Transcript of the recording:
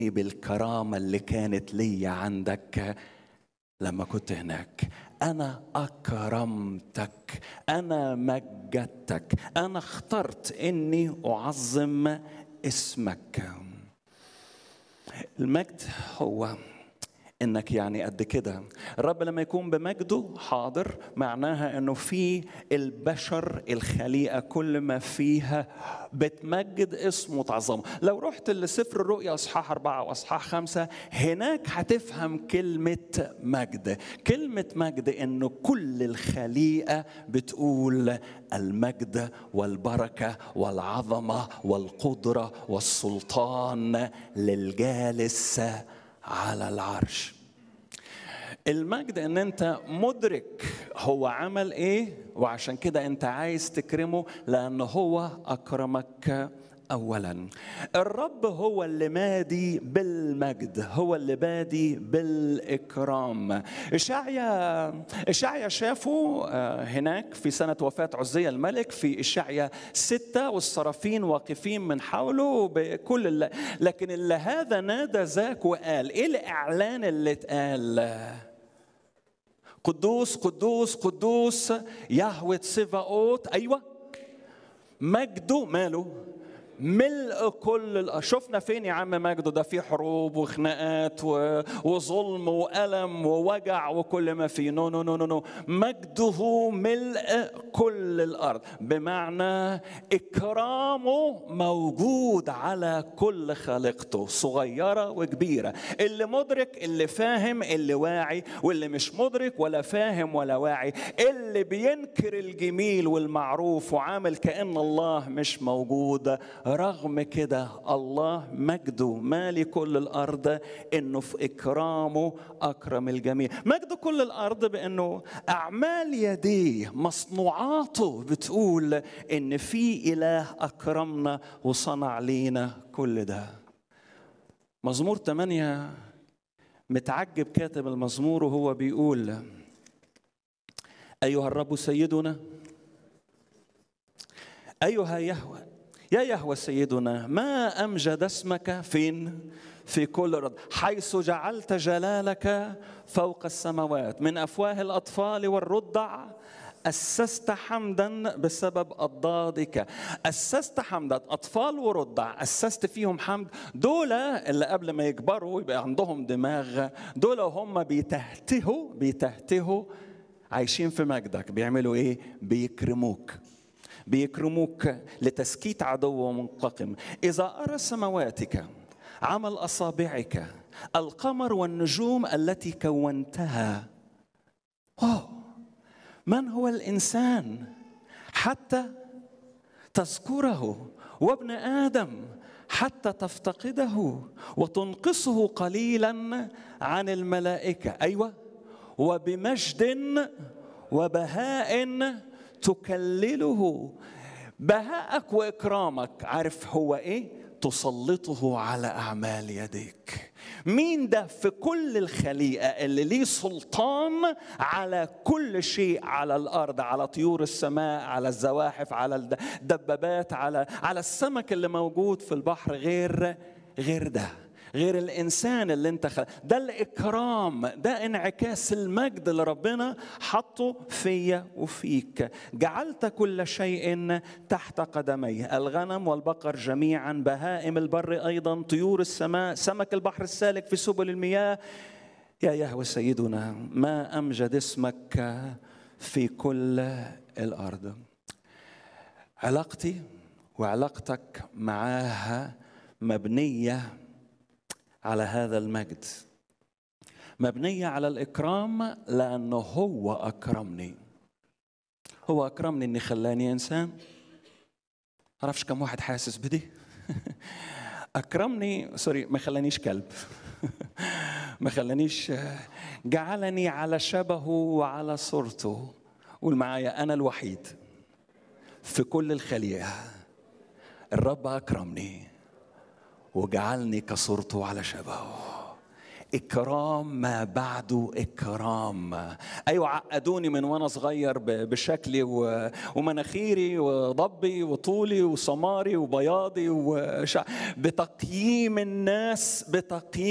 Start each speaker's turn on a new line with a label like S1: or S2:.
S1: بالكرامة اللي كانت لي عندك لما كنت هناك أنا أكرمتك أنا مجدتك أنا اخترت إني أعظم اسمك المجد هو انك يعني قد كده الرب لما يكون بمجده حاضر معناها انه في البشر الخليقه كل ما فيها بتمجد اسمه وتعظمه لو رحت لسفر الرؤيا اصحاح أربعة واصحاح خمسة هناك هتفهم كلمة مجد كلمة مجد انه كل الخليقة بتقول المجد والبركة والعظمة والقدرة والسلطان للجالس على العرش المجد ان انت مدرك هو عمل ايه وعشان كده انت عايز تكرمه لان هو اكرمك اولا الرب هو اللي مادي بالمجد هو اللي بادي بالاكرام اشعيا اشعيا شافه هناك في سنه وفاه عزية الملك في اشعيا ستة والصرافين واقفين من حوله بكل اللي لكن اللي هذا نادى ذاك وقال ايه الاعلان اللي اتقال قدوس قدوس قدوس يهوه سيفاوت ايوه مجده ماله ملء كل الأرض شفنا فين يا عم مجده ده في حروب وخناقات وظلم وألم ووجع وكل ما فيه نو نو نو نو, نو. مجده ملء كل الأرض بمعنى إكرامه موجود على كل خليقته صغيرة وكبيرة اللي مدرك اللي فاهم اللي واعي واللي مش مدرك ولا فاهم ولا واعي اللي بينكر الجميل والمعروف وعامل كأن الله مش موجود رغم كده الله مجده مالي كل الارض انه في اكرامه اكرم الجميع مجد كل الارض بانه اعمال يديه مصنوعاته بتقول ان في اله اكرمنا وصنع لينا كل ده مزمور 8 متعجب كاتب المزمور وهو بيقول ايها الرب سيدنا ايها يهوه يا يهوى سيدنا ما امجد اسمك فين في كل رد حيث جعلت جلالك فوق السماوات من افواه الاطفال والرضع أسست حمدا بسبب أضدادك أسست حمدا أطفال ورضع أسست فيهم حمد دول اللي قبل ما يكبروا يبقى عندهم دماغ دول هم بيتهتهوا بيتهتهوا عايشين في مجدك بيعملوا إيه بيكرموك بيكرموك لتسكيت عدو منتقم إذا أرى سمواتك عمل أصابعك القمر والنجوم التي كونتها أوه من هو الإنسان حتى تذكره وابن آدم حتى تفتقده وتنقصه قليلا عن الملائكة أيوة وبمجد وبهاء تكلله بهاءك واكرامك عارف هو ايه تسلطه على اعمال يديك مين ده في كل الخليقه اللي ليه سلطان على كل شيء على الارض على طيور السماء على الزواحف على الدبابات على على السمك اللي موجود في البحر غير غير ده غير الانسان اللي انت خلق ده الاكرام ده انعكاس المجد اللي ربنا حطه فيا وفيك جعلت كل شيء تحت قدميه الغنم والبقر جميعا بهائم البر ايضا طيور السماء سمك البحر السالك في سبل المياه يا يهوى سيدنا ما امجد اسمك في كل الارض علاقتي وعلاقتك معاها مبنيه على هذا المجد مبنيه على الاكرام لانه هو اكرمني هو اكرمني اني خلاني انسان عرفش كم واحد حاسس بدي اكرمني سوري ما خلانيش كلب ما خلانيش جعلني على شبهه وعلى صورته قول معايا انا الوحيد في كل الخليقه الرب اكرمني وجعلني كصورته على شبهه إكرام ما بعده إكرام أيوة عقدوني من وأنا صغير بشكلي ومناخيري وضبي وطولي وسماري وبياضي وشع... بتقييم الناس بتقييم